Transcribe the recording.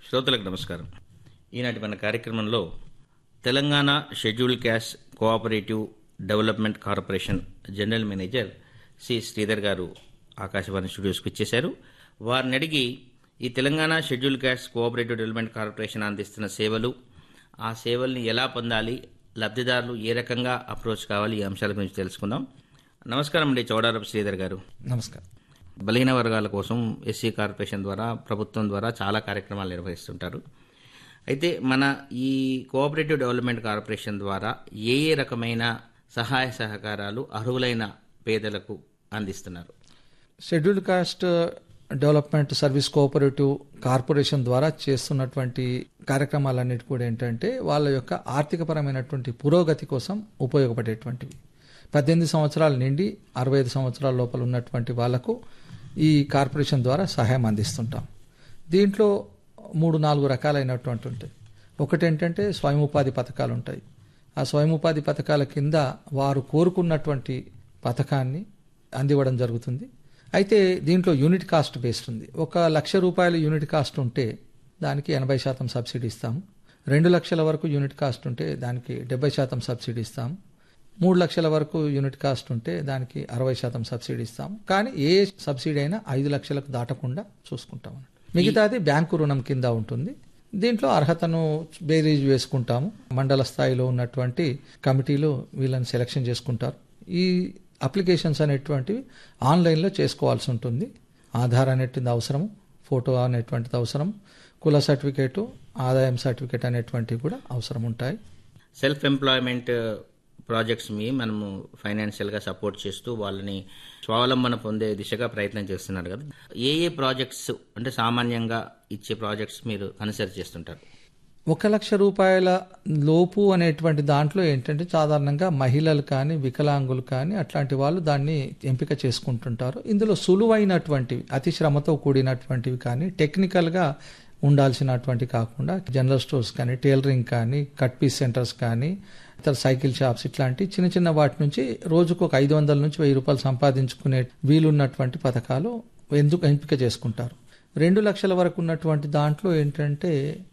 శ్రోతలకు నమస్కారం ఈనాటి మన కార్యక్రమంలో Telangana schedule caste cooperative development corporation general manager C Sridhar గారు ఆకాశవాణి స్టూడియోస్కి ఇచ్చేశారు వారిని అడిగి ఈ Telangana schedule caste cooperative development corporation అందిస్తున్న సేవలు ఆ సేవల్ని ఎలా పొందాలి లబ్ధిదారులు ఏ రకంగా అప్రోచ్ కావాలి ఈ అంశాల గురించి తెలుసుకుందాం నమస్కారం అండి చౌడారపు శ్రీధర్ గారు నమస్కారం బలహీన వర్గాల కోసం ఎస్సీ కార్పొరేషన్ ద్వారా ప్రభుత్వం ద్వారా చాలా కార్యక్రమాలు నిర్వహిస్తుంటారు అయితే మన ఈ కోఆపరేటివ్ డెవలప్మెంట్ కార్పొరేషన్ ద్వారా ఏ ఏ రకమైన సహాయ సహకారాలు అర్హులైన పేదలకు అందిస్తున్నారు scheduled caste development service cooperative corporation ద్వారా చేస్తున్నటువంటి కార్యక్రమాలన్నిటి కూడా ఏంటంటే వాళ్ళ యొక్క ఆర్థికపరమైనటువంటి పురోగతి కోసం ఉపయోగపడేటువంటివి పద్దెనిమిది సంవత్సరాల నుండి అరవై ఐదు సంవత్సరాల లోపల ఉన్నటువంటి వాళ్లకు ఈ కార్పొరేషన్ ద్వారా సహాయం అందిస్తుంటాం దీంట్లో మూడు నాలుగు రకాలైనటువంటి ఉంటాయి ఒకటి ఏంటంటే స్వయం ఉపాధి పథకాలు ఉంటాయి ఆ స్వయం ఉపాధి పథకాల కింద వారు కోరుకున్నటువంటి పథకాన్ని అందివ్వడం జరుగుతుంది అయితే దీంట్లో యూనిట్ కాస్ట్ బేస్డ్ ఉంది ఒక లక్ష రూపాయలు యూనిట్ కాస్ట్ ఉంటే దానికి ఎనభై శాతం సబ్సిడీ ఇస్తాము రెండు లక్షల వరకు యూనిట్ కాస్ట్ ఉంటే దానికి డెబ్బై శాతం సబ్సిడీ ఇస్తాము మూడు లక్షల వరకు యూనిట్ కాస్ట్ ఉంటే దానికి అరవై శాతం సబ్సిడీ ఇస్తాము కానీ ఏ సబ్సిడీ అయినా ఐదు లక్షలకు దాటకుండా చూసుకుంటాం మిగతాది బ్యాంకు రుణం కింద ఉంటుంది దీంట్లో అర్హతను బేరీజ్ వేసుకుంటాము మండల స్థాయిలో ఉన్నటువంటి కమిటీలు వీళ్ళని సెలెక్షన్ చేసుకుంటారు ఈ అప్లికేషన్స్ అనేటువంటివి ఆన్లైన్లో చేసుకోవాల్సి ఉంటుంది ఆధార్ అనేటువంటిది అవసరం ఫోటో అనేటువంటిది అవసరం కుల సర్టిఫికేటు ఆదాయం సర్టిఫికేట్ అనేటువంటివి కూడా అవసరం ఉంటాయి సెల్ఫ్ ఎంప్లాయ్మెంట్ ప్రాజెక్ట్స్ మీ మనము ఫైనాన్షియల్గా సపోర్ట్ చేస్తూ వాళ్ళని స్వావలంబన పొందే దిశగా ప్రయత్నం చేస్తున్నారు కదా ఏ ఏ ప్రాజెక్ట్స్ అంటే సామాన్యంగా ఇచ్చే ప్రాజెక్ట్స్ మీరు కన్సిడర్ చేస్తుంటారు ఒక లక్ష రూపాయల లోపు అనేటువంటి దాంట్లో ఏంటంటే సాధారణంగా మహిళలు కానీ వికలాంగులు కానీ అట్లాంటి వాళ్ళు దాన్ని ఎంపిక చేసుకుంటుంటారు ఇందులో సులువైనటువంటివి అతి శ్రమతో కూడినటువంటివి కానీ టెక్నికల్గా ఉండాల్సినటువంటి కాకుండా జనరల్ స్టోర్స్ కానీ టైలరింగ్ కానీ కట్ పీస్ సెంటర్స్ కానీ ఇతర సైకిల్ షాప్స్ ఇట్లాంటి చిన్న చిన్న వాటి నుంచి రోజుకు ఒక ఐదు వందల నుంచి వెయ్యి రూపాయలు సంపాదించుకునే వీలున్నటువంటి పథకాలు ఎందుకు ఎంపిక చేసుకుంటారు రెండు లక్షల వరకు ఉన్నటువంటి దాంట్లో ఏంటంటే